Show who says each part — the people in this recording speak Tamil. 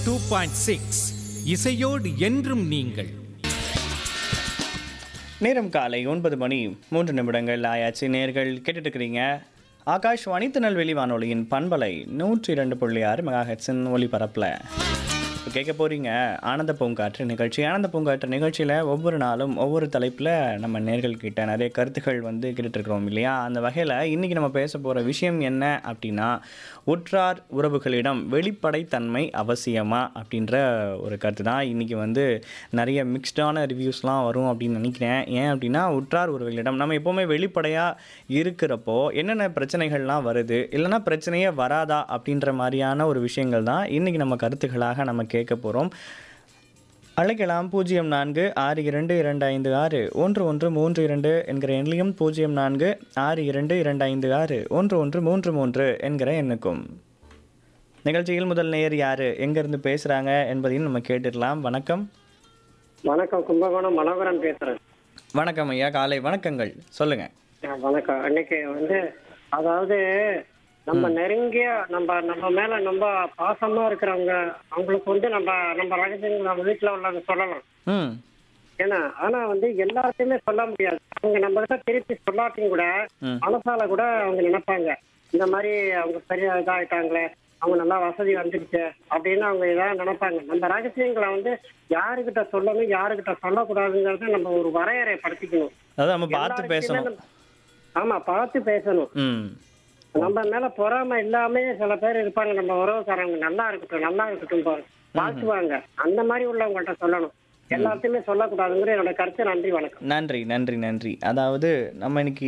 Speaker 1: டூ பாயிண்ட் சிக்ஸ் இசையோடு என்றும் நீங்கள்
Speaker 2: நேரம் காலை ஒன்பது மணி மூன்று நிமிடங்கள் ஆயாச்சு நேர்கள் கேட்டுட்டு இருக்கிறீங்க ஆகாஷ்வாணி திருநெல்வேலி வானொலியின் பண்பலை நூற்றி இரண்டு புள்ளி ஆறு மெகா ஹெட்ஸின் ஒலிபரப்பில் இப்போ கேட்க போகிறீங்க ஆனந்த பூங்காற்று நிகழ்ச்சி ஆனந்த பூங்காற்று நிகழ்ச்சியில் ஒவ்வொரு நாளும் ஒவ்வொரு தலைப்பில் நம்ம நேர்கள் கிட்ட நிறைய கருத்துக்கள் வந்து கேட்டுட்ருக்கிறோம் இல்லையா அந்த வகையில் இன்றைக்கி நம்ம பேச போகிற விஷயம் என்ன அப்படின்னா உற்றார் உறவுகளிடம் வெளிப்படைத்தன்மை அவசியமா அப்படின்ற ஒரு கருத்து தான் இன்றைக்கி வந்து நிறைய மிக்ஸ்டான ரிவ்யூஸ்லாம் வரும் அப்படின்னு நினைக்கிறேன் ஏன் அப்படின்னா உற்றார் உறவுகளிடம் நம்ம எப்போவுமே வெளிப்படையாக இருக்கிறப்போ என்னென்ன பிரச்சனைகள்லாம் வருது இல்லைன்னா பிரச்சனையே வராதா அப்படின்ற மாதிரியான ஒரு விஷயங்கள் தான் இன்றைக்கி நம்ம கருத்துக்களாக நம்ம கேட்க போகிறோம் அழைக்கலாம் பூஜ்ஜியம் நான்கு ஆறு இரண்டு இரண்டு ஐந்து ஆறு ஒன்று ஒன்று மூன்று இரண்டு என்கிற எண்ணிலையும் பூஜ்ஜியம் நான்கு ஆறு இரண்டு இரண்டு ஐந்து ஆறு ஒன்று ஒன்று மூன்று மூன்று என்கிற எண்ணுக்கும் நிகழ்ச்சியில் முதல் நேயர் யாரு எங்கேருந்து பேசுகிறாங்க என்பதையும் நம்ம கேட்டுடலாம் வணக்கம்
Speaker 3: வணக்கம் கும்பகோணம் மனோகரன் பேசுறேன்
Speaker 2: வணக்கம் ஐயா காலை வணக்கங்கள் சொல்லுங்க
Speaker 3: ஆ, வணக்கம் இன்னைக்கு வந்து அதாவது நம்ம நெருங்கிய நம்ம நம்ம மேல ரொம்ப பாசமா இருக்கிறவங்க அவங்களுக்கு வந்து நம்ம நம்ம ரகசியங்கள் நம்ம வீட்டுல உள்ளவங்க சொல்லலாம்
Speaker 2: ம்
Speaker 3: ஏன்னா ஆனா வந்து எல்லாத்தையுமே சொல்ல முடியாது அவங்க நம்ம கிட்ட திருப்பி சொல்லாட்டியும் கூட
Speaker 2: ம்.
Speaker 3: மனசால கூட அவங்க நினைப்பாங்க இந்த மாதிரி அவங்க பெரிய இதாயிட்டாங்களே அவங்க நல்லா வசதி வந்துருச்சு அப்படின்னு அவங்க ஏதாவது நினைப்பாங்க நம்ம ரகசியங்களை வந்து யாருக்கிட்ட சொல்லணும் யாருக்கிட்ட சொல்லக்கூடாதுங்கிறத நம்ம ஒரு வரையறைப்படுத்திக்கணும்
Speaker 2: அதாவது நம்ம பார்த்து
Speaker 3: எல்லாருக்கிட்டையுமே
Speaker 2: பேசணும்
Speaker 3: நம்ம- ஆமா பார்த்து பேசணும்
Speaker 2: ம்
Speaker 3: நம்ம மேல பொறாம இல்லாம சில பேர் இருப்பாங்க நம்ம உறவுக்காரங்க நல்லா இருக்கட்டும் நல்லா இருக்கட்டும் பா- வாழ்த்துவாங்க அந்த மாதிரி உள்ளவங்கள்ட்ட சொல்லணும் எல்லாத்தையுமே சொல்லக்கூடாதுங்கிற என்னோட கருத்து நன்றி வணக்கம்
Speaker 2: நன்றி நன்றி நன்றி அதாவது நம்ம இன்னைக்கு